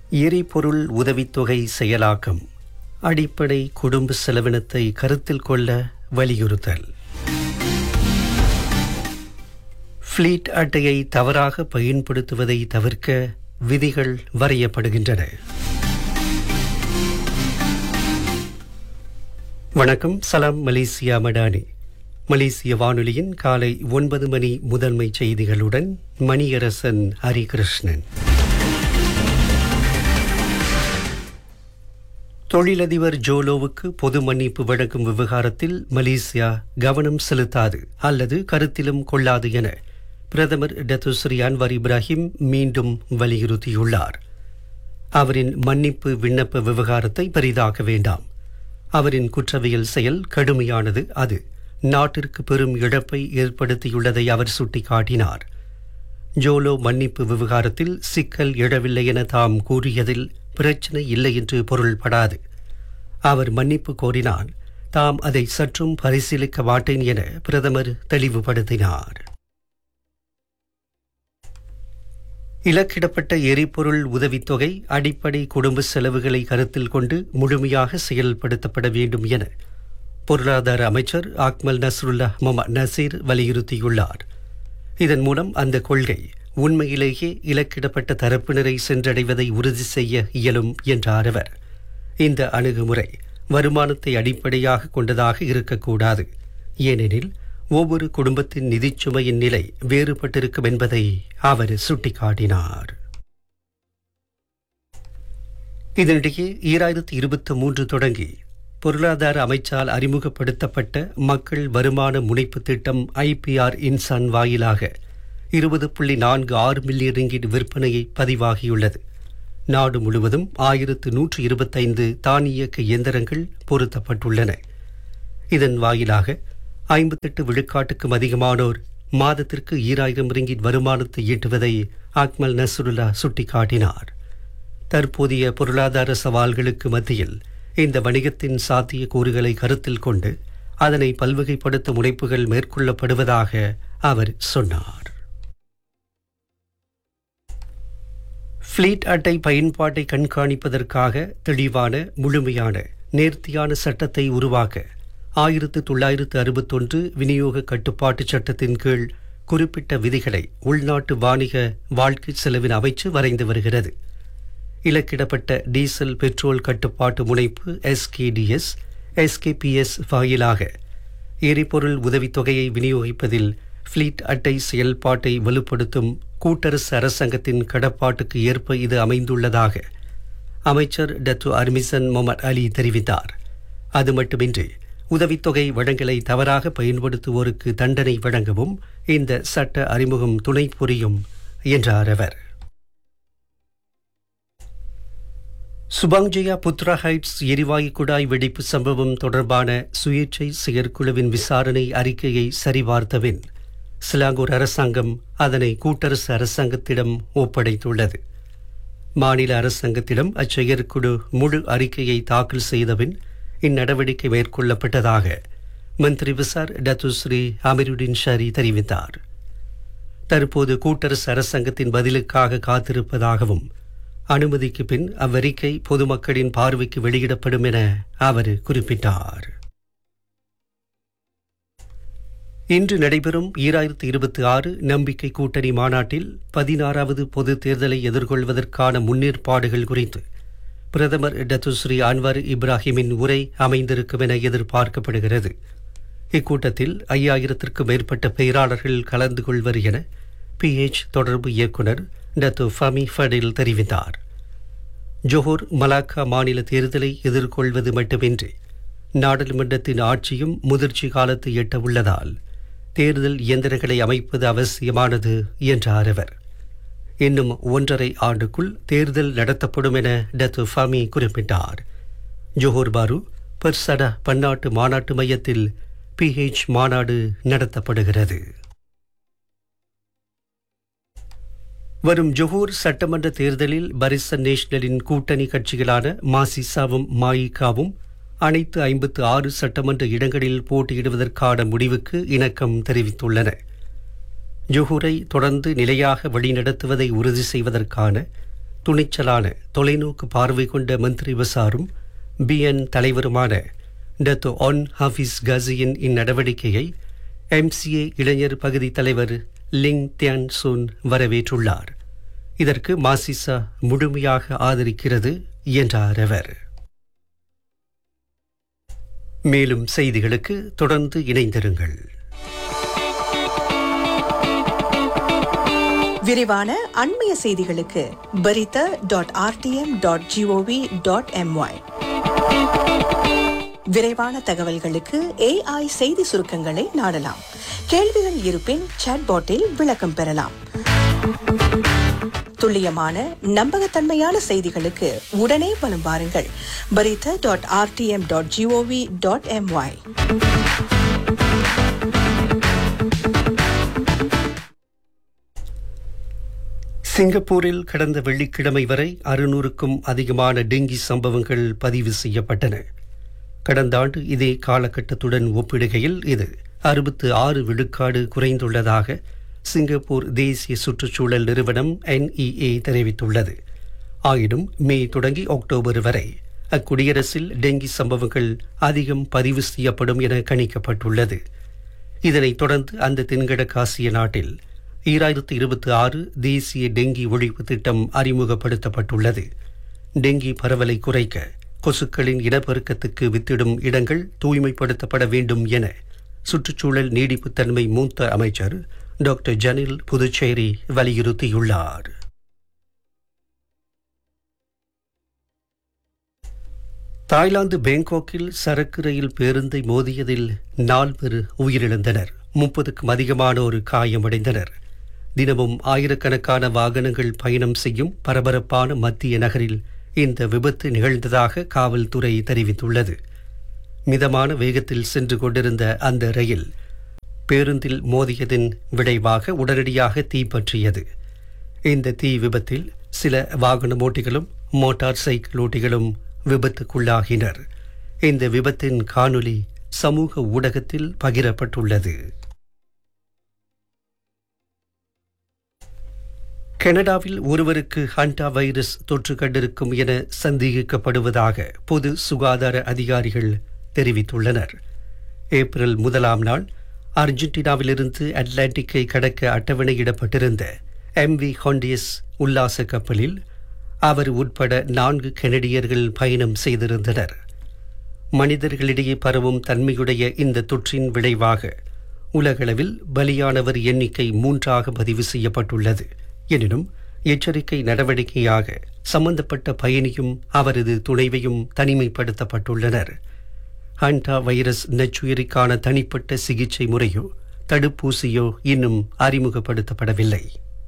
எரிபொருள் உதவித்தொகை செயலாக்கம் அடிப்படை குடும்ப செலவினத்தை கருத்தில் கொள்ள வலியுறுத்தல் ஃப்ளீட் அட்டையை தவறாக பயன்படுத்துவதை தவிர்க்க விதிகள் வரையப்படுகின்றன வணக்கம் சலாம் மலேசியா மடானி மலேசிய வானொலியின் காலை ஒன்பது மணி முதன்மை செய்திகளுடன் மணியரசன் ஹரிகிருஷ்ணன் தொழிலதிபர் ஜோலோவுக்கு பொது மன்னிப்பு வழங்கும் விவகாரத்தில் மலேசியா கவனம் செலுத்தாது அல்லது கருத்திலும் கொள்ளாது என பிரதமர் டத்துஸ்ரீ அன்வர் இப்ராஹிம் மீண்டும் வலியுறுத்தியுள்ளார் அவரின் மன்னிப்பு விண்ணப்ப விவகாரத்தை பெரிதாக்க வேண்டாம் அவரின் குற்றவியல் செயல் கடுமையானது அது நாட்டிற்கு பெரும் இழப்பை ஏற்படுத்தியுள்ளதை அவர் சுட்டிக்காட்டினார் ஜோலோ மன்னிப்பு விவகாரத்தில் சிக்கல் எழவில்லை என தாம் கூறியதில் பிரச்சனை இல்லை என்று பொருள்படாது அவர் மன்னிப்பு கோரினால் தாம் அதை சற்றும் பரிசீலிக்க மாட்டேன் என பிரதமர் தெளிவுபடுத்தினார் இலக்கிடப்பட்ட எரிபொருள் உதவித்தொகை அடிப்படை குடும்ப செலவுகளை கருத்தில் கொண்டு முழுமையாக செயல்படுத்தப்பட வேண்டும் என பொருளாதார அமைச்சர் ஆக்மல் நஸ்ருல்லா முகமது நசீர் வலியுறுத்தியுள்ளார் இதன் மூலம் அந்த கொள்கை உண்மையிலேயே இலக்கிடப்பட்ட தரப்பினரை சென்றடைவதை உறுதி செய்ய இயலும் என்றார் அவர் இந்த அணுகுமுறை வருமானத்தை அடிப்படையாக கொண்டதாக இருக்கக்கூடாது ஏனெனில் ஒவ்வொரு குடும்பத்தின் நிதிச்சுமையின் நிலை வேறுபட்டிருக்கும் என்பதை அவர் சுட்டிக்காட்டினார் இதனிடையே ஈராயிரத்தி இருபத்தி மூன்று தொடங்கி பொருளாதார அமைச்சால் அறிமுகப்படுத்தப்பட்ட மக்கள் வருமான முனைப்பு திட்டம் ஐபிஆர் இன்சான் வாயிலாக இருபது புள்ளி நான்கு ஆறு மில்லியன் ரிங்கிட் விற்பனையை பதிவாகியுள்ளது நாடு முழுவதும் ஆயிரத்து நூற்று இருபத்தைந்து தானியக்க இயந்திரங்கள் பொருத்தப்பட்டுள்ளன இதன் வாயிலாக ஐம்பத்தெட்டு விழுக்காட்டுக்கும் அதிகமானோர் மாதத்திற்கு ஈராயிரம் ரிங்கிட் வருமானத்தை ஈட்டுவதை அக்மல் நசுருல்லா சுட்டிக்காட்டினார் தற்போதைய பொருளாதார சவால்களுக்கு மத்தியில் இந்த வணிகத்தின் சாத்திய கூறுகளை கருத்தில் கொண்டு அதனை பல்வகைப்படுத்த முனைப்புகள் மேற்கொள்ளப்படுவதாக அவர் சொன்னார் ஃப்ளீட் அட்டை பயன்பாட்டை கண்காணிப்பதற்காக தெளிவான முழுமையான நேர்த்தியான சட்டத்தை உருவாக்க ஆயிரத்து தொள்ளாயிரத்து அறுபத்தொன்று விநியோக கட்டுப்பாட்டு சட்டத்தின் கீழ் குறிப்பிட்ட விதிகளை உள்நாட்டு வாணிக வாழ்க்கை செலவின் அமைச்சு வரைந்து வருகிறது இலக்கிடப்பட்ட டீசல் பெட்ரோல் கட்டுப்பாட்டு முனைப்பு எஸ்கேடிஎஸ் எஸ்கேபிஎஸ் வாயிலாக எரிபொருள் உதவித்தொகையை விநியோகிப்பதில் ஃப்ளீட் அட்டை செயல்பாட்டை வலுப்படுத்தும் கூட்டரசு அரசாங்கத்தின் கடப்பாட்டுக்கு ஏற்ப இது அமைந்துள்ளதாக அமைச்சர் டத்து அர்மிசன் மொமட் அலி தெரிவித்தார் அது மட்டுமின்றி உதவித்தொகை வழங்கலை தவறாக பயன்படுத்துவோருக்கு தண்டனை வழங்கவும் இந்த சட்ட அறிமுகம் துணை புரியும் என்றார் அவர் சுபாங்ஜயா புத்ரா ஹைட்ஸ் எரிவாயு குழாய் வெடிப்பு சம்பவம் தொடர்பான சுயேட்சை செயற்குழுவின் விசாரணை அறிக்கையை சரிபார்த்தபின் சிலாங்கூர் அரசாங்கம் அதனை கூட்டரசு அரசாங்கத்திடம் ஒப்படைத்துள்ளது மாநில அரசாங்கத்திடம் அச்செயற்குழு முழு அறிக்கையை தாக்கல் செய்தபின் இந்நடவடிக்கை மேற்கொள்ளப்பட்டதாக மந்திரி விசார் டத்துஸ்ரீ அமீருடின் ஷரி தெரிவித்தார் தற்போது கூட்டரசு அரசாங்கத்தின் பதிலுக்காக காத்திருப்பதாகவும் அனுமதிக்கு பின் அவ்வறிக்கை பொதுமக்களின் பார்வைக்கு வெளியிடப்படும் என அவர் குறிப்பிட்டார் இன்று நடைபெறும் ஈராயிரத்து இருபத்தி ஆறு நம்பிக்கை கூட்டணி மாநாட்டில் பதினாறாவது பொது தேர்தலை எதிர்கொள்வதற்கான முன்னேற்பாடுகள் குறித்து பிரதமர் டத்துஸ்ரீ அன்வர் இப்ராஹிமின் உரை அமைந்திருக்கும் என எதிர்பார்க்கப்படுகிறது இக்கூட்டத்தில் ஐயாயிரத்திற்கும் மேற்பட்ட பெயராளர்கள் கலந்து கொள்வர் என பிஎச் தொடர்பு இயக்குநர் டத்து ஃபமி ஃபடில் தெரிவித்தார் ஜோஹர் மலாக்கா மாநில தேர்தலை எதிர்கொள்வது மட்டுமின்றி நாடாளுமன்றத்தின் ஆட்சியும் முதிர்ச்சி காலத்தை எட்ட உள்ளதால் தேர்தல் இயந்திரங்களை அமைப்பது அவசியமானது என்றார் அவர் இன்னும் ஒன்றரை ஆண்டுக்குள் தேர்தல் நடத்தப்படும் என டத்து ஃபமி குறிப்பிட்டார் ஜோஹர் பாரு பர்சடா பன்னாட்டு மாநாட்டு மையத்தில் பிஹெச் மாநாடு நடத்தப்படுகிறது வரும் ஜொஹூர் சட்டமன்ற தேர்தலில் பரிசன் நேஷனலின் கூட்டணி கட்சிகளான மாசிசாவும் மாயிகாவும் அனைத்து ஐம்பத்து ஆறு சட்டமன்ற இடங்களில் போட்டியிடுவதற்கான முடிவுக்கு இணக்கம் தெரிவித்துள்ளன ஜொஹூரை தொடர்ந்து நிலையாக வழிநடத்துவதை உறுதி செய்வதற்கான துணிச்சலான தொலைநோக்கு பார்வை கொண்ட மந்திரி பசாரும் பிஎன் தலைவருமான டத்தோ ஒன் ஹாஃபிஸ் கசியின் இந்நடவடிக்கையை எம்சிஏ இளைஞர் பகுதி தலைவர் லிங் தியான் சூன் வரவேற்றுள்ளார் இதற்கு மாசிசா முழுமையாக ஆதரிக்கிறது என்றார் அவர் மேலும் செய்திகளுக்கு தொடர்ந்து இணைந்திருங்கள் விரிவான அண்மைய செய்திகளுக்கு Berita dot RTM dot GOV dot MY விரைவான தகவல்களுக்கு ஏஐ செய்தி சுருக்கங்களை நாடலாம் கேள்விகள் இருப்பின் சாட்பாட்டில் விளக்கம் பெறலாம் துல்லியமான நம்பகத்தன்மையான செய்திகளுக்கு உடனே வலம் வாருங்கள் Berita dot RTM dot GOV dot MY சிங்கப்பூரில் கடந்த வெள்ளிக்கிழமை வரை அறுநூறுக்கும் அதிகமான டெங்கி சம்பவங்கள் பதிவு செய்யப்பட்டன கடந்த ஆண்டு இதே காலகட்டத்துடன் ஒப்பிடுகையில் இது அறுபத்து ஆறு விழுக்காடு குறைந்துள்ளதாக சிங்கப்பூர் தேசிய சுற்றுச்சூழல் நிறுவனம் என்இஏ தெரிவித்துள்ளது ஆயினும் மே தொடங்கி அக்டோபர் வரை அக்குடியரசில் டெங்கி சம்பவங்கள் அதிகம் பதிவு செய்யப்படும் என கணிக்கப்பட்டுள்ளது இதனைத் தொடர்ந்து அந்த தென்கிழக்காசிய நாட்டில் ஈராயிரத்து இருபத்தி ஆறு தேசிய டெங்கி ஒழிப்பு திட்டம் அறிமுகப்படுத்தப்பட்டுள்ளது டெங்கி பரவலை குறைக்க கொசுக்களின் இனப்பெருக்கத்துக்கு வித்திடும் இடங்கள் தூய்மைப்படுத்தப்பட வேண்டும் என சுற்றுச்சூழல் நீடிப்புத்தன்மை மூத்த அமைச்சர் டாக்டர் ஜனில் புதுச்சேரி வலியுறுத்தியுள்ளார் தாய்லாந்து பேங்காக்கில் சரக்கு ரயில் பேருந்தை மோதியதில் நால்வர் உயிரிழந்தனர் முப்பதுக்கும் அதிகமானோர் காயமடைந்தனர் தினமும் ஆயிரக்கணக்கான வாகனங்கள் பயணம் செய்யும் பரபரப்பான மத்திய நகரில் இந்த விபத்து நிகழ்ந்ததாக காவல்துறை தெரிவித்துள்ளது மிதமான வேகத்தில் சென்று கொண்டிருந்த அந்த ரயில் பேருந்தில் மோதியதின் விளைவாக உடனடியாக தீப்பற்றியது இந்த தீ விபத்தில் சில வாகன ஓட்டிகளும் மோட்டார் சைக்கிள் ஓட்டிகளும் விபத்துக்குள்ளாகினர் இந்த விபத்தின் காணொலி சமூக ஊடகத்தில் பகிரப்பட்டுள்ளது கனடாவில் ஒருவருக்கு ஹண்டா வைரஸ் தொற்று கண்டிருக்கும் என சந்தேகிக்கப்படுவதாக பொது சுகாதார அதிகாரிகள் தெரிவித்துள்ளனர் ஏப்ரல் முதலாம் நாள் அர்ஜென்டினாவிலிருந்து அட்லாண்டிக்கை கடக்க அட்டவணையிடப்பட்டிருந்த எம் வி ஹாண்டியஸ் உல்லாச கப்பலில் அவர் உட்பட நான்கு கெனடியர்கள் பயணம் செய்திருந்தனர் மனிதர்களிடையே பரவும் தன்மையுடைய இந்த தொற்றின் விளைவாக உலகளவில் பலியானவர் எண்ணிக்கை மூன்றாக பதிவு செய்யப்பட்டுள்ளது எனினும் எச்சரிக்கை நடவடிக்கையாக சம்பந்தப்பட்ட பயணியும் அவரது துணைவையும் தனிமைப்படுத்தப்பட்டுள்ளனர் ஹண்டா வைரஸ் நச்சுயிரிக்கான தனிப்பட்ட சிகிச்சை முறையோ தடுப்பூசியோ இன்னும் அறிமுகப்படுத்தப்படவில்லை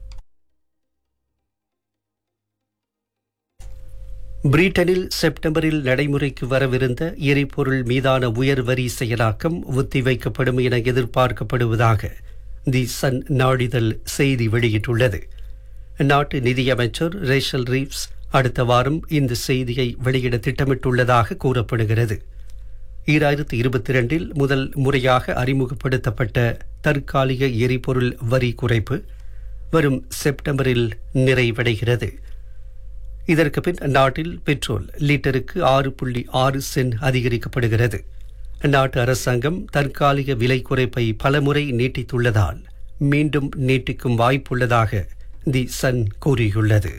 பிரிட்டனில் செப்டம்பரில் நடைமுறைக்கு வரவிருந்த எரிபொருள் மீதான உயர் வரி செயலாக்கம் ஒத்திவைக்கப்படும் என எதிர்பார்க்கப்படுவதாக தி சன் நாளிதழ் செய்தி வெளியிட்டுள்ளது நாட்டு நிதியமைச்சர் ரேஷல் ரீவ்ஸ் அடுத்த வாரம் இந்த செய்தியை வெளியிட திட்டமிட்டுள்ளதாக கூறப்படுகிறது ஈராயிரத்து இருபத்தி இரண்டில் முதல் முறையாக அறிமுகப்படுத்தப்பட்ட தற்காலிக எரிபொருள் வரி குறைப்பு வரும் செப்டம்பரில் நிறைவடைகிறது இதற்கு பின் நாட்டில் பெட்ரோல் லிட்டருக்கு ஆறு புள்ளி ஆறு சென்ட் அதிகரிக்கப்படுகிறது நாட்டு அரசாங்கம் தற்காலிக விலை குறைப்பை பலமுறை நீட்டித்துள்ளதால் மீண்டும் நீட்டிக்கும் வாய்ப்புள்ளதாக தி சன் கூறியுள்ளது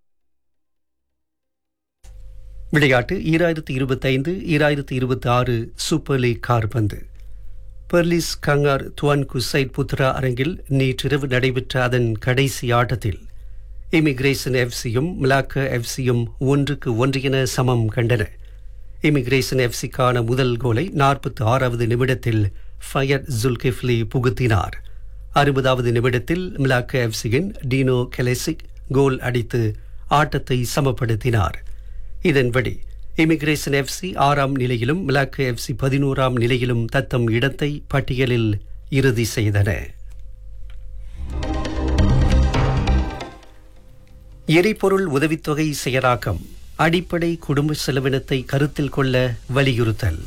விளையாட்டு ஈராயிரத்தி இருபத்தைந்து ஈராயிரத்தி இருபத்தி ஆறு சூப்பர் லீக் கார்பந்து பெர்லிஸ் கங்கார் துவான் குசைட் புத்ரா அரங்கில் நேற்றிரவு நடைபெற்ற அதன் கடைசி ஆட்டத்தில் இமிகிரேஷன் எஃப்சியும் மிலாக்க எஃப்சியும் ஒன்றுக்கு ஒன்று என சமம் கண்டன இமிகிரேஷன் எஃப்சிக்கான முதல் கோலை நாற்பத்தி ஆறாவது நிமிடத்தில் ஃபயர் ஜுல்கிஃப்லி புகுத்தினார் அறுபதாவது நிமிடத்தில் மிலாக்க எஃப்சியின் டீனோ கெலெசிக் கோல் அடித்து ஆட்டத்தை சமப்படுத்தினார் இதன்படி இமிகிரேஷன் எஃப்சி ஆறாம் நிலையிலும் மிலாக்க எஃப்சி பதினோராம் நிலையிலும் தத்தம் இடத்தை பட்டியலில் இறுதி செய்தன எரிபொருள் உதவித்தொகை செயலாக்கம் அடிப்படை குடும்ப செலவினத்தை கருத்தில் கொள்ள வலியுறுத்தல்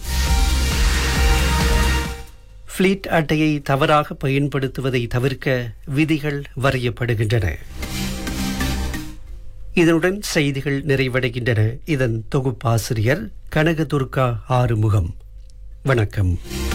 ஃபிளீட் அட்டையை தவறாக பயன்படுத்துவதை தவிர்க்க விதிகள் வரையப்படுகின்றன இதனுடன் செய்திகள் நிறைவடைகின்றன இதன் தொகுப்பாசிரியர் கனகதுர்கா ஆறுமுகம் வணக்கம்